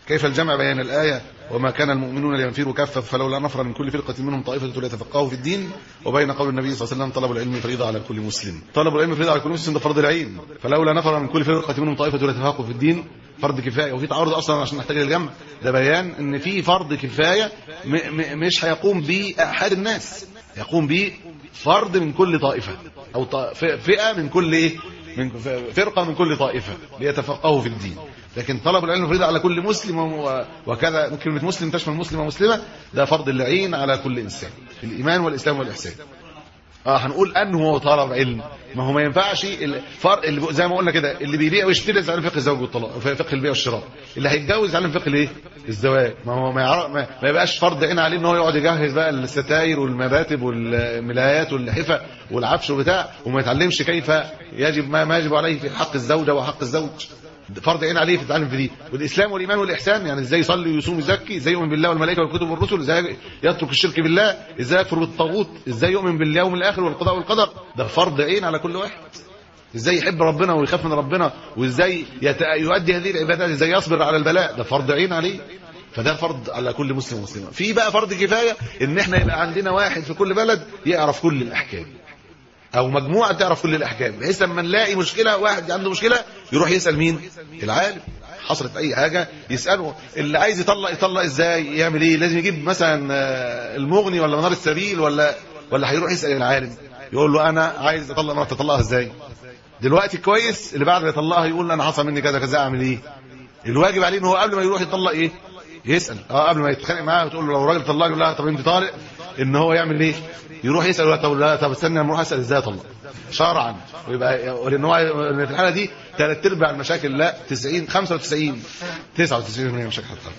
كيف الجمع بين الآية وما كان المؤمنون لينفروا كافة فلولا نفر من كل فرقة منهم طائفة ليتفقهوا في الدين وبين قول النبي صلى الله عليه وسلم طلب العلم فريضة على كل مسلم طلب العلم فريضة على كل مسلم ده فرض العين فلولا نفر من كل فرقة منهم طائفة ليتفقهوا في الدين فرض كفاية وفي تعارض أصلا عشان نحتاج للجمع ده بيان إن في فرض كفاية م م مش هيقوم به أحد الناس يقوم به فرد من كل طائفة أو فئة من كل إيه من فرقة من كل طائفة ليتفقهوا في الدين لكن طلب العلم فريضة على كل مسلم وكذا كلمة مسلم تشمل مسلم ومسلمة ده فرض اللعين على كل إنسان الإيمان والإسلام والإحسان اه هنقول انه هو طلب علم ما هو ما ينفعش الفرق اللي زي ما قلنا كده اللي بيبيع ويشتري يتعلم فقه الزواج والطلاق فقه البيع والشراء اللي هيتجوز يتعلم فقه الايه الزواج ما هو ما, يعرف ما, ما يبقاش فرض عين عليه ان هو يقعد يجهز بقى الستاير والمراتب والملايات واللحفه والعفش وبتاع وما يتعلمش كيف يجب ما, ما يجب عليه في حق الزوجه وحق الزوج فرض عين عليه في التعلم في دي والاسلام والايمان والاحسان يعني ازاي يصلي ويصوم ويزكي ازاي يؤمن بالله والملائكه والكتب والرسل ازاي يترك الشرك بالله ازاي يكفر بالطاغوت ازاي يؤمن باليوم الاخر والقضاء والقدر ده فرض عين على كل واحد ازاي يحب ربنا ويخاف من ربنا وازاي يت... يؤدي هذه العبادات ازاي يصبر على البلاء ده فرض عين عليه فده فرض على كل مسلم ومسلمه في بقى فرض كفايه ان احنا يبقى عندنا واحد في كل بلد يعرف كل الاحكام او مجموعه تعرف كل الاحكام بحيث لما نلاقي مشكله واحد عنده مشكله يروح يسال مين العالم حصلت اي حاجه يساله اللي عايز يطلق يطلق ازاي يعمل ايه لازم يجيب مثلا المغني ولا منار السبيل ولا ولا هيروح يسال العالم يقول له انا عايز اطلق مراتي اطلقها ازاي دلوقتي كويس اللي بعد ما يطلقها يقول انا حصل مني كذا كذا اعمل ايه الواجب عليه ان هو قبل ما يروح يطلق ايه يسال اه قبل ما يتخانق معاه وتقول له لو الراجل طلق يقول لها طب انت طالق ان هو يعمل ايه يروح يسال ولا طب لا طب استنى لما اروح اسال ازاي اطلق شرعا ويبقى لان هو في الحاله دي ثلاث ارباع المشاكل لا 90 95 99% من المشاكل هتطلق